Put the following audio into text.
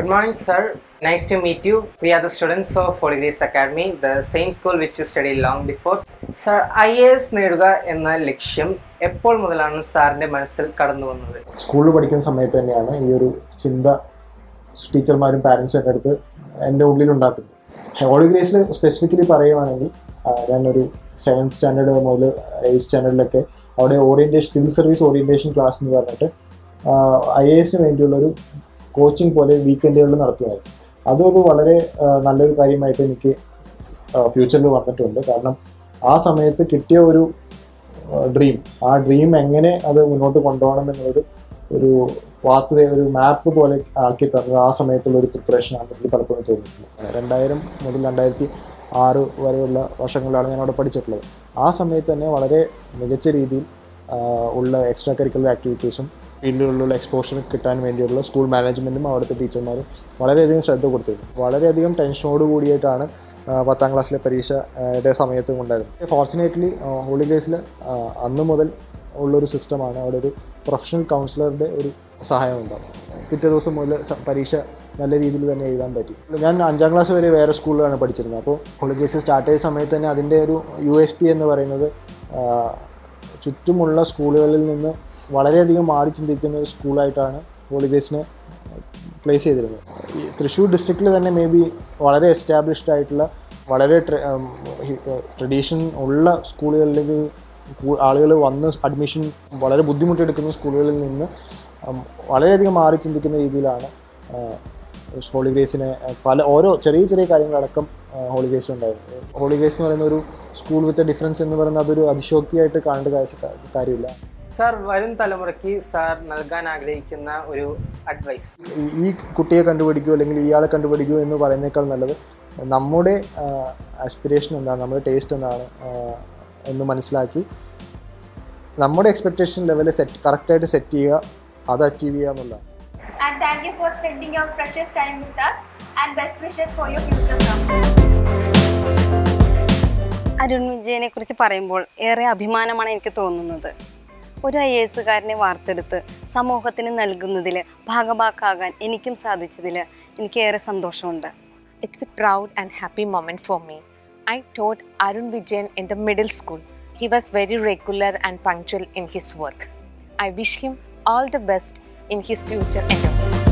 Good morning, sir. Nice to meet you. We are the students of Holy Grace Academy, the same school which you studied long before. Sir I A S നേടുക എന്ന ലക്ഷ്യം എപ്പോൾ മുതലാണ് സാറിന്റെ മനസ്സിൽ കടന്നു വന്നത് സ്കൂളിൽ പഠിക്കുന്ന സമയത്ത് തന്നെയാണ് ഈ ഒരു ചിന്ത ടീച്ചർമാരും പാരൻസും എൻ്റെ അടുത്ത് എൻ്റെ ഉള്ളിലുണ്ടാക്കുന്നത് ഹോളി ഗ്രേസിൽ സ്പെസിഫിക്കലി പറയുവാണെങ്കിൽ ആ, ഞാനൊരു സെവൻത് സ്റ്റാൻഡേർഡ് മുതൽ എയ്ത്ത് സ്റ്റാൻഡേർഡിലൊക്കെ അവിടെ orientation civil service orientation class എന്ന് പറഞ്ഞിട്ട് ഐ എ എസിന് വേണ്ടിയുള്ളൊരു കോച്ചിങ് പോലെ വീക്കെൻഡുകളിൽ നടത്തുമായിരുന്നു അതൊരു വളരെ ആ, നല്ലൊരു കാര്യമായിട്ട് എനിക്ക് ഫ്യൂച്ചറിൽ വന്നിട്ടുണ്ട് കാരണം ആ സമയത്ത് കിട്ടിയ ഒരു ഡ്രീം ആ ഡ്രീം എങ്ങനെ അത് മുന്നോട്ട് കൊണ്ടുപോകണം എന്നുള്ളൊരു ഒരു പാത്ത് വേ ഒരു മാപ്പ് പോലെ ആക്കി തന്നത് ആ സമയത്തുള്ള ഒരു പ്രിപ്പറേഷൻ ആണ് എനിക്ക് പലപ്പോഴും തോന്നിയിട്ടുള്ളത് രണ്ടായിരം മുതൽ രണ്ടായിരത്തി ആറ് വരെയുള്ള വർഷങ്ങളിലാണ് ഞാൻ അവിടെ പഠിച്ചിട്ടുള്ളത് ആ സമയത്ത് തന്നെ വളരെ മികച്ച രീതിയിൽ ആ, ഉള്ള എക്സ്ട്രാ കരിക്കുലർ ആക്ടിവിറ്റീസും ഫീൽഡിലുള്ള എക്സ്പോഷർ കിട്ടാൻ വേണ്ടിയുള്ള സ്കൂൾ മാനേജ്മെൻറ്റും അവിടുത്തെ ടീച്ചർമാരും വളരെയധികം ശ്രദ്ധ കൊടുത്തിരുന്നു വളരെയധികം ടെൻഷനോട് കൂടിയിട്ടാണ് ആ, പത്താം ക്ലാസ്സിലെ പരീക്ഷയുടെ സമയത്ത് ഉണ്ടായിരുന്നത് ഫോർച്ചുനേറ്റ്ലി ഹോളി ഗ്രേസിൽ അന്ന് മുതൽ ഉള്ളൊരു സിസ്റ്റമാണ് അവിടെ ഒരു പ്രൊഫഷണൽ കൗൺസിലറുടെ ഒരു സഹായം ഉണ്ടാവും പിറ്റേ ദിവസം മുതൽ സ- പരീക്ഷ നല്ല രീതിയിൽ തന്നെ എഴുതാൻ പറ്റി ഞാൻ അഞ്ചാം ക്ലാസ് വരെ വേറെ സ്കൂളിലാണ് പഠിച്ചിരുന്നത് അപ്പോൾ ഹോളി ഗ്രേസ് സ്റ്റാർട്ട് ചെയ്ത സമയത്ത് തന്നെ അതിൻ്റെ ഒരു യു എസ് പി എന്ന് പറയുന്നത് ആ, ചുറ്റുമുള്ള സ്കൂളുകളിൽ നിന്ന് വളരെയധികം മാറി ചിന്തിക്കുന്ന ഒരു സ്കൂളായിട്ടാണ് ഹോളി ഗ്രേസിനെ പ്ലേസ് ചെയ്തിരുന്നത് ഈ തൃശ്ശൂർ ഡിസ്ട്രിക്റ്റിൽ തന്നെ മേ ബി വളരെ എസ്റ്റാബ്ലിഷ്ഡ് ആയിട്ടുള്ള വളരെ ട്രഡീഷൻ ഉള്ള സ്കൂളുകളിലേക്ക് ആളുകൾ വന്ന് അഡ്മിഷൻ വളരെ ബുദ്ധിമുട്ടെടുക്കുന്ന സ്കൂളുകളിൽ നിന്ന് ഉം, വളരെയധികം മാറി ചിന്തിക്കുന്ന രീതിയിലാണ് ഹോളി ഗ്രേസിനെ പല ഓരോ ചെറിയ ചെറിയ കാര്യങ്ങളടക്കം ഹോളി ഗ്രേസിൽ ഉണ്ടായിരുന്നു ഹോളി ഗ്രേസ് എന്ന് പറയുന്ന ഒരു സ്കൂൾ വിത്ത് ഡിഫറൻസ് എന്ന് പറയുന്നത് അതൊരു അതിശോക്തിയായിട്ട് കാണേണ്ട കാര്യ- കാര്യമില്ല സാർ വരും തലമുറയ്ക്ക് സാർ നൽകാൻ ആഗ്രഹിക്കുന്ന ഒരു അഡ്വൈസ് ഈ- ഈ കുട്ടിയെ കണ്ടുപിടിക്കൂ അല്ലെങ്കിൽ ഇയാളെ കണ്ടുപിടിക്കൂ എന്ന് പറയുന്നേക്കാൾ നല്ലത് നമ്മുടെ ആസ്പിറേഷൻ എന്താണ് നമ്മുടെ ടേസ്റ്റ് എന്താണ് ആ, എന്ന് മനസ്സിലാക്കി നമ്മുടെ എക്സ്പെക്റ്റേഷൻ ലെവൽ സെറ്റ് കറക്റ്റായിട്ട് സെറ്റ് ചെയ്യുക അത് അച്ചീവ് ചെയ്യുക എന്നുള്ളതാണ് and thank you for spending your precious time with us and best wishes for your future sir. Arun വിജയനെ കുറിച്ച് പറയുമ്പോൾ ഏറെ അഭിമാനമാണ് എനിക്ക് തോന്നുന്നത് ഒരു ഐ എ എസുകാരനെ വാർത്തെടുത്ത് സമൂഹത്തിന് നൽകുന്നതിൽ ഭാഗഭാക്കാകാൻ എനിക്കും സാധിച്ചതിൽ എനിക്ക് ഏറെ സന്തോഷമുണ്ട് It's a proud and happy moment for me. I taught Arun Vijayan in the middle school. He was very regular and punctual in his work. I wish him all the best in his future endeavors.